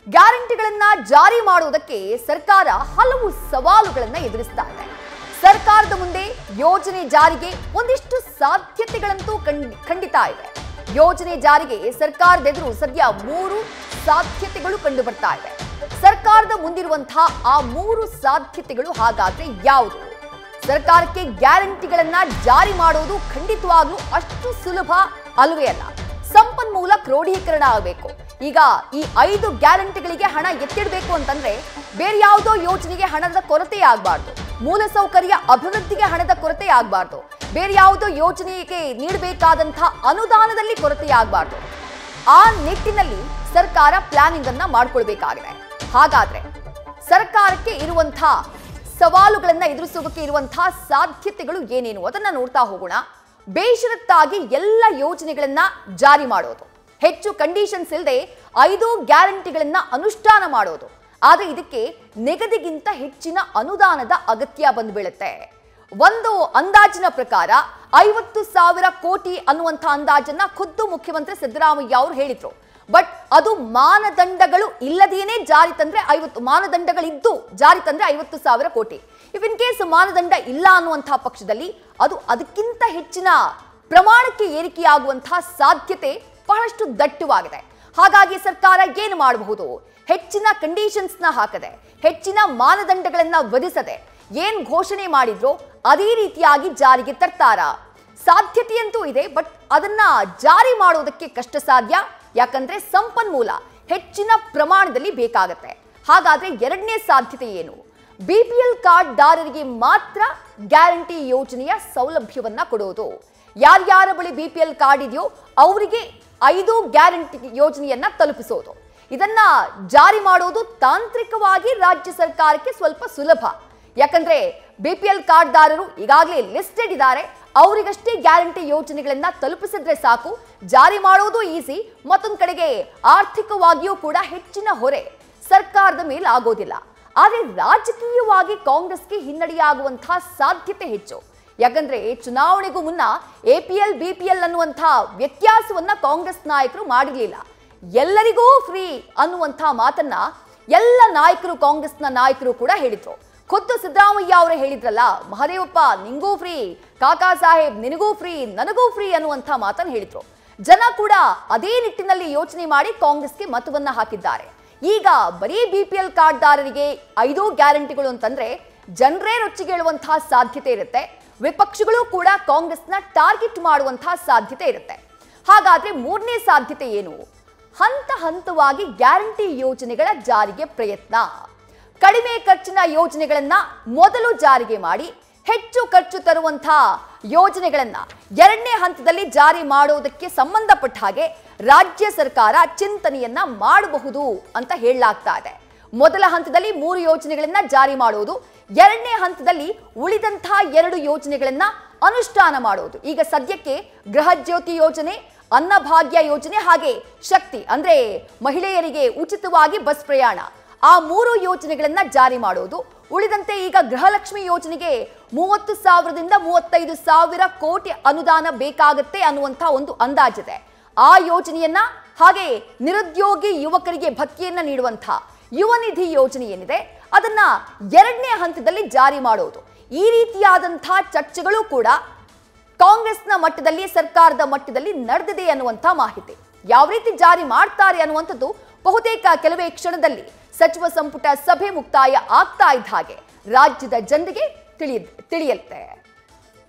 ಗ್ಯಾರಂಟಿಗಳನ್ನ ಜಾರಿ ಮಾಡುವುದಕ್ಕೆ ಸರ್ಕಾರ ಹಲವು ಸವಾಲುಗಳನ್ನ ಎದುರಿಸ್ತಾ ಇದೆ ಸರ್ಕಾರದ ಮುಂದೆ ಯೋಜನೆ ಜಾರಿಗೆ ಒಂದಿಷ್ಟು ಸಾಧ್ಯತೆಗಳಂತೂ ಖಂಡ್- ಖಂಡಿತ ಇವೆ ಯೋಜನೆ ಜಾರಿಗೆ ಸರ್ಕಾರದ ಎದುರು ಸದ್ಯ ಮೂರು ಸಾಧ್ಯತೆಗಳು ಕಂಡು ಬರ್ತಾ ಇವೆ ಸರ್ಕಾರದ ಮುಂದಿರುವಂತಹ ಆ ಮೂರು ಸಾಧ್ಯತೆಗಳು ಹಾಗಾದ್ರೆ ಯಾವುದು ಸರ್ಕಾರಕ್ಕೆ ಗ್ಯಾರಂಟಿಗಳನ್ನ ಜಾರಿ ಮಾಡುವುದು ಖಂಡಿತವಾಗ್ಲೂ ಅಷ್ಟು ಸುಲಭ ಅಲ್ವೇ ಅಲ್ಲ ಸಂಪನ್ಮೂಲ ಕ್ರೋಢೀಕರಣ ಆಗಬೇಕು ಈಗ ಈ ಐದು ಗ್ಯಾರಂಟಿಗಳಿಗೆ ಹಣ ಎತ್ತಿಡಬೇಕು ಅಂತಂದ್ರೆ ಬೇರೆ ಯಾವುದೋ ಯೋಜನೆಗೆ ಹಣದ ಕೊರತೆ ಆಗಬಾರ್ದು ಮೂಲಸೌಕರ್ಯ ಅಭಿವೃದ್ಧಿಗೆ ಹಣದ ಕೊರತೆ ಆಗಬಾರ್ದು ಬೇರೆ ಯಾವುದೋ ಯೋಜನೆಗೆ ನೀಡಬೇಕಾದಂತಹ ಅನುದಾನದಲ್ಲಿ ಕೊರತೆ ಆಗಬಾರ್ದು ಆ ನಿಟ್ಟಿನಲ್ಲಿ ಸರ್ಕಾರ ಪ್ಲಾನಿಂಗ್ ಅನ್ನ ಮಾಡ್ಕೊಳ್ಬೇಕಾಗಿದೆ ಹಾಗಾದ್ರೆ ಸರ್ಕಾರಕ್ಕೆ ಇರುವಂತಹ ಸವಾಲುಗಳನ್ನ ಎದುರಿಸೋದಕ್ಕೆ ಇರುವಂತಹ ಸಾಧ್ಯತೆಗಳು ಏನೇನು ಅದನ್ನ ನೋಡ್ತಾ ಹೋಗೋಣ ಬೇಷರತ್ತಾಗಿ ಎಲ್ಲ ಯೋಜನೆಗಳನ್ನ ಜಾರಿ ಮಾಡೋದು ಹೆಚ್ಚು ಕಂಡೀಷನ್ಸ್ ಇಲ್ಲದೆ ಐದು ಗ್ಯಾರಂಟಿಗಳನ್ನ ಅನುಷ್ಠಾನ ಮಾಡೋದು ಆದ್ರೆ ಇದಕ್ಕೆ ನಿಗದಿಗಿಂತ ಹೆಚ್ಚಿನ ಅನುದಾನದ ಅಗತ್ಯ ಬಂದ್ಬೀಳುತ್ತೆ ಒಂದು ಅಂದಾಜಿನ ಪ್ರಕಾರ ಐವತ್ತು ಸಾವಿರ ಕೋಟಿ ಅನ್ನುವಂಥ ಅಂದಾಜನ್ನ ಖುದ್ದು ಮುಖ್ಯಮಂತ್ರಿ ಸಿದ್ದರಾಮಯ್ಯ ಅವರು ಹೇಳಿದ್ರು ಬಟ್ ಅದು ಮಾನದಂಡಗಳು ಇಲ್ಲದೇನೆ ಜಾರಿ ತಂದ್ರೆ ಐವತ್ತು ಮಾನದಂಡಗಳಿದ್ದು ಜಾರಿ ತಂದ್ರೆ ಐವತ್ತು ಸಾವಿರ ಕೋಟಿ ಇಫ್ ಇನ್ ಕೇಸ್ ಮಾನದಂಡ ಇಲ್ಲ ಅನ್ನುವಂತಹ ಪಕ್ಷದಲ್ಲಿ ಅದು ಅದಕ್ಕಿಂತ ಹೆಚ್ಚಿನ ಪ್ರಮಾಣಕ್ಕೆ ಏರಿಕೆಯಾಗುವಂತಹ ಸಾಧ್ಯತೆ ಬಹಳಷ್ಟು ದಟ್ಟವಾಗಿದೆ ಹಾಗಾಗಿ ಸರ್ಕಾರ ಏನು ಮಾಡಬಹುದು ಹೆಚ್ಚಿನ ಕಂಡೀಷನ್ಸ್ ನ ಹಾಕದೆ ಹೆಚ್ಚಿನ ಮಾನದಂಡಗಳನ್ನ ವಿಧಿಸದೆ ಏನ್ ಘೋಷಣೆ ಮಾಡಿದ್ರೋ ಅದೇ ರೀತಿಯಾಗಿ ಜಾರಿಗೆ ತರ್ತಾರ ಸಾಧ್ಯತೆಯಂತೂ ಇದೆ ಬಟ್ ಅದನ್ನ ಜಾರಿ ಮಾಡೋದಕ್ಕೆ ಕಷ್ಟ ಸಾಧ್ಯ ಯಾಕಂದ್ರೆ ಸಂಪನ್ಮೂಲ ಹೆಚ್ಚಿನ ಪ್ರಮಾಣದಲ್ಲಿ ಬೇಕಾಗತ್ತೆ ಹಾಗಾದ್ರೆ ಎರಡನೇ ಸಾಧ್ಯತೆ ಏನು ಬಿಪಿಎಲ್ ಕಾರ್ಡ್ದಾರರಿಗೆ ಮಾತ್ರ ಗ್ಯಾರಂಟಿ ಯೋಜನೆಯ ಸೌಲಭ್ಯವನ್ನ ಕೊಡೋದು ಯಾರ್ಯಾರ ಬಳಿ ಬಿಪಿಎಲ್ ಕಾರ್ಡ್ ಇದೆಯೋ ಅವರಿಗೆ ಐದು ಗ್ಯಾರಂಟಿ ಯೋಜನೆಯನ್ನ ತಲುಪಿಸೋದು ಇದನ್ನ ಜಾರಿ ಮಾಡೋದು ತಾಂತ್ರಿಕವಾಗಿ ರಾಜ್ಯ ಸರ್ಕಾರಕ್ಕೆ ಸ್ವಲ್ಪ ಸುಲಭ ಯಾಕಂದ್ರೆ ಬಿಪಿಎಲ್ ಕಾರ್ಡ್ದಾರರು ಈಗಾಗಲೇ ಲಿಸ್ಟೆಡ್ ಇದ್ದಾರೆ ಅವರಿಗಷ್ಟೇ ಗ್ಯಾರಂಟಿ ಯೋಜನೆಗಳನ್ನ ತಲುಪಿಸಿದ್ರೆ ಸಾಕು ಜಾರಿ ಮಾಡೋದು ಈಸಿ ಮತ್ತೊಂದು ಕಡೆಗೆ ಆರ್ಥಿಕವಾಗಿಯೂ ಕೂಡ ಹೆಚ್ಚಿನ ಹೊರೆ ಸರ್ಕಾರದ ಮೇಲೆ ಆಗೋದಿಲ್ಲ ಆದರೆ ರಾಜಕೀಯವಾಗಿ ಕಾಂಗ್ರೆಸ್ಗೆ ಹಿನ್ನಡೆಯಾಗುವಂತಹ ಸಾಧ್ಯತೆ ಹೆಚ್ಚು ಯಾಕಂದ್ರೆ ಚುನಾವಣೆಗೂ ಮುನ್ನ ಎಪಿಎಲ್ ಬಿಪಿಎಲ್ ಅನ್ನುವಂತಹ ವ್ಯತ್ಯಾಸವನ್ನ ಕಾಂಗ್ರೆಸ್ ನಾಯಕರು ಮಾಡಿರಲಿಲ್ಲ ಎಲ್ಲರಿಗೂ ಫ್ರೀ ಅನ್ನುವಂಥ ಮಾತನ್ನ ಎಲ್ಲ ನಾಯಕರು ಕಾಂಗ್ರೆಸ್ನ ನಾಯಕರು ಕೂಡ ಹೇಳಿದ್ರು ಖುದ್ದು ಸಿದ್ದರಾಮಯ್ಯ ಅವರೇ ಹೇಳಿದ್ರಲ್ಲ ಮಹದೇವಪ್ಪ ನಿಂಗೂ ಫ್ರೀ ಕಾಕಾ ಸಾಹೇಬ್ ನಿನಗೂ ಫ್ರೀ ನನಗೂ ಫ್ರೀ ಅನ್ನುವಂಥ ಮಾತನ್ನ ಹೇಳಿದ್ರು ಜನ ಕೂಡ ಅದೇ ನಿಟ್ಟಿನಲ್ಲಿ ಯೋಚನೆ ಮಾಡಿ ಕಾಂಗ್ರೆಸ್ಗೆ ಮತವನ್ನ ಹಾಕಿದ್ದಾರೆ ಈಗ ಬರೀ ಬಿ ಪಿ ಎಲ್ ಕಾರ್ಡ್ದಾರರಿಗೆ ಐದು ಗ್ಯಾರಂಟಿಗಳು ಅಂತಂದ್ರೆ ಜನರೇ ರೊಚ್ಚಿಗೇಳುವಂತಹ ಸಾಧ್ಯತೆ ಇರುತ್ತೆ ವಿಪಕ್ಷಗಳು ಕೂಡ ಕಾಂಗ್ರೆಸ್ನ ಟಾರ್ಗೆಟ್ ಮಾಡುವಂತಹ ಸಾಧ್ಯತೆ ಇರುತ್ತೆ ಹಾಗಾದ್ರೆ ಮೂರನೇ ಸಾಧ್ಯತೆ ಏನು ಹಂತ ಹಂತವಾಗಿ ಗ್ಯಾರಂಟಿ ಯೋಜನೆಗಳ ಜಾರಿಗೆ ಪ್ರಯತ್ನ ಕಡಿಮೆ ಖರ್ಚಿನ ಯೋಜನೆಗಳನ್ನ ಮೊದಲು ಜಾರಿಗೆ ಮಾಡಿ ಹೆಚ್ಚು ಖರ್ಚು ತರುವಂತಹ ಯೋಜನೆಗಳನ್ನ ಎರಡನೇ ಹಂತದಲ್ಲಿ ಜಾರಿ ಮಾಡೋದಕ್ಕೆ ಸಂಬಂಧಪಟ್ಟ ಹಾಗೆ ರಾಜ್ಯ ಸರ್ಕಾರ ಚಿಂತನೆಯನ್ನ ಮಾಡಬಹುದು ಅಂತ ಹೇಳಲಾಗ್ತಾ ಇದೆ ಮೊದಲ ಹಂತದಲ್ಲಿ ಮೂರು ಯೋಜನೆಗಳನ್ನ ಜಾರಿ ಮಾಡುವುದು ಎರಡನೇ ಹಂತದಲ್ಲಿ ಉಳಿದಂತಹ ಎರಡು ಯೋಜನೆಗಳನ್ನ ಅನುಷ್ಠಾನ ಮಾಡೋದು ಈಗ ಸದ್ಯಕ್ಕೆ ಗೃಹ ಜ್ಯೋತಿ ಯೋಜನೆ ಅನ್ನಭಾಗ್ಯ ಯೋಜನೆ ಹಾಗೆ ಶಕ್ತಿ ಅಂದ್ರೆ ಮಹಿಳೆಯರಿಗೆ ಉಚಿತವಾಗಿ ಬಸ್ ಪ್ರಯಾಣ ಆ ಮೂರು ಯೋಜನೆಗಳನ್ನ ಜಾರಿ ಮಾಡೋದು ಉಳಿದಂತೆ ಈಗ ಗೃಹಲಕ್ಷ್ಮಿ ಯೋಜನೆಗೆ ಮೂವತ್ತು ಸಾವಿರದಿಂದ ಮೂವತ್ತೈದು ಸಾವಿರ ಕೋಟಿ ಅನುದಾನ ಬೇಕಾಗತ್ತೆ ಅನ್ನುವಂಥ ಒಂದು ಅಂದಾಜಿದೆ ಆ ಯೋಜನೆಯನ್ನ ಹಾಗೆ ನಿರುದ್ಯೋಗಿ ಯುವಕರಿಗೆ ಭತ್ಯೆಯನ್ನ ನೀಡುವಂಥ ಯುವ ನಿಧಿ ಯೋಜನೆ ಏನಿದೆ ಅದನ್ನ ಎರಡನೇ ಹಂತದಲ್ಲಿ ಜಾರಿ ಮಾಡೋದು ಈ ರೀತಿಯಾದಂತಹ ಚರ್ಚೆಗಳು ಕೂಡ ಕಾಂಗ್ರೆಸ್ನ ಮಟ್ಟದಲ್ಲಿ ಸರ್ಕಾರದ ಮಟ್ಟದಲ್ಲಿ ನಡೆದಿದೆ ಅನ್ನುವಂಥ ಮಾಹಿತಿ ಯಾವ ರೀತಿ ಜಾರಿ ಮಾಡ್ತಾರೆ ಅನ್ನುವಂಥದ್ದು ಬಹುತೇಕ ಕೆಲವೇ ಕ್ಷಣದಲ್ಲಿ ಸಚಿವ ಸಂಪುಟ ಸಭೆ ಮುಕ್ತಾಯ ಆಗ್ತಾ ಇದ್ದ ಹಾಗೆ ರಾಜ್ಯದ ಜನರಿಗೆ ತಿಳಿಯ ತಿಳಿಯುತ್ತೆ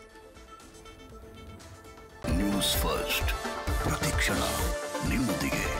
ನ್ಯೂಸ್ ಫಸ್ಟ್ ಪ್ರತಿಕ್ಷಣ ನಿಮ್ಮೊಂದಿಗೆ